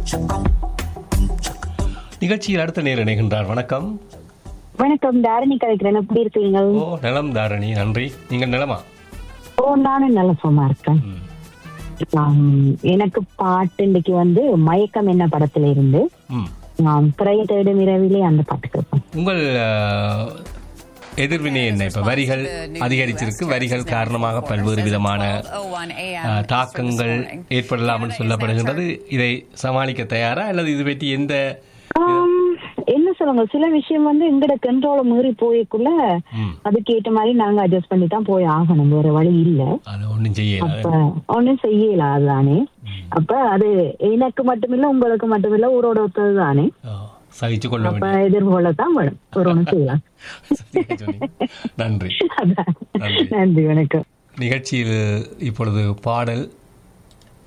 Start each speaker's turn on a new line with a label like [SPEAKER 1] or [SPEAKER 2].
[SPEAKER 1] நிகழ்ச்சியில் அடுத்த நேர் இணைகின்றார் வணக்கம்
[SPEAKER 2] வணக்கம் தாரணி கலைக்கிறேன் எப்படி இருக்கீங்க
[SPEAKER 1] ஓ நலம் தாரணி நன்றி நீங்கள் நலமா
[SPEAKER 2] ஓ நானும் நல்ல சும்மா இருக்கேன்
[SPEAKER 1] ம்.
[SPEAKER 2] ஆம், எனக்கு பாட்டு இன்னைக்கு வந்து மயக்கம் என்ன படத்துல இருந்து
[SPEAKER 1] ம்
[SPEAKER 2] ஆம், பிறை தேடும் இரவிலே அந்த பாட்டு கேட்பேன்
[SPEAKER 1] உங்கள் அஹ், எதிர்வினை என்ன இப்ப வரிகள் அதிகரிச்சிருக்கு வரிகள் காரணமாக பல்வேறு விதமான அஹ், தாக்கங்கள் ஏற்படலாம்னு சொல்லப்படுகின்றது இதை சமாளிக்க தயாரா அல்லது இது பற்றி எந்த
[SPEAKER 2] ஆம், என்ன சொல்லுங்க சில விஷயம் வந்து எங்கட கண்ட்ரோல மீறி போயக்குள்ள
[SPEAKER 1] ம்,
[SPEAKER 2] அதுக்கு ஏற்ற மாதிரி நாங்க அட்ஜஸ்ட் பண்ணி தான் போய் ஆகணும் வேற வழி இல்ல
[SPEAKER 1] அது ஒன்றும் செய்யல
[SPEAKER 2] அப்ப ஒண்ணும் செய்யல அதுதானே அப்ப அது எனக்கு மட்டுமில்ல உங்களுக்கு மட்டுமில்ல ஊரோட ஒத்தது தானே
[SPEAKER 1] சகிச்சு கொள்ள
[SPEAKER 2] அப்ப
[SPEAKER 1] வேண்டிய
[SPEAKER 2] எதிர்கொள்ளத்தான் வேணும் ஒரு ஒண்ணும் செய்யலாம்
[SPEAKER 1] சரியா சொன்னீங்க. நன்றி
[SPEAKER 2] அதான்.
[SPEAKER 1] நன்றி.
[SPEAKER 2] நன்றி வணக்கம்
[SPEAKER 1] நிகழ்ச்சியில் இப்பொழுது பாடல்